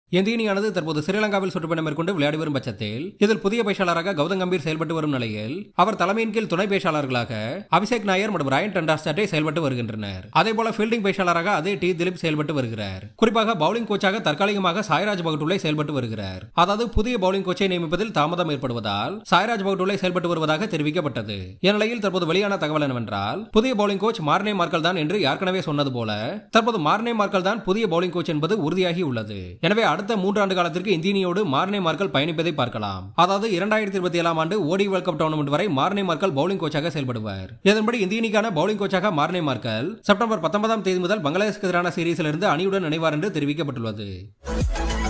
இந்திய அணியானது தற்போது ஸ்ரீலங்காவில் சுற்றுப்பயணம் மேற்கொண்டு விளையாடி வரும் பட்சத்தில் இதில் புதிய பேச்சாளராக கௌதம் கம்பீர் செயல்பட்டு வரும் நிலையில் அவர் தலைமையின் கீழ் துணை பேச்சாளர்களாக அபிஷேக் நாயர் மற்றும் ராயன் டண்டாஸ்டே செயல்பட்டு வருகின்றனர் அதே போல ஃபீல்டிங் பேச்சாளராக அதே டி திலீப் செயல்பட்டு வருகிறார் குறிப்பாக பவுலிங் கோச்சாக தற்காலிகமாக சாய்ராஜ் பகட்டுள்ளே செயல்பட்டு வருகிறார் அதாவது புதிய பவுலிங் கோச்சை நியமிப்பதில் தாமதம் ஏற்படுவதால் சாய்ராஜ் பகட்டுள்ளே செயல்பட்டு வருவதாக தெரிவிக்கப்பட்டது இந்நிலையில் தற்போது வெளியான தகவல் என்னவென்றால் புதிய பவுலிங் கோச் மார்னே மார்க்கல் தான் என்று ஏற்கனவே சொன்னது போல தற்போது மார்னே மார்க்கல் தான் புதிய பவுலிங் கோச் என்பது உறுதியாகி உள்ளது எனவே அடுத்த மூன்றாண்டு காலத்திற்கு இந்திய அணியோடு மார்னே மார்க்கல் பயணிப்பதை பார்க்கலாம் அதாவது இரண்டாயிரத்தி இருபத்தி ஏழாம் ஆண்டு ஓடி வேர்ல்ட் கப் டோர்னமெண்ட் வரை மார்னே மார்க்கல் பவுலிங் கோச்சாக செயல்படுவார் இதன்படி இந்திய அணிக்கான பவுலிங் கோச்சாக மார்னே மார்க்கல் செப்டம்பர் பத்தொன்பதாம் தேதி முதல் பங்களாதேஷுக்கு எதிரான சீரீஸில் இருந்து அணியுடன் இணைவார் என்று தெரிவிக்கப்பட்டுள்ளது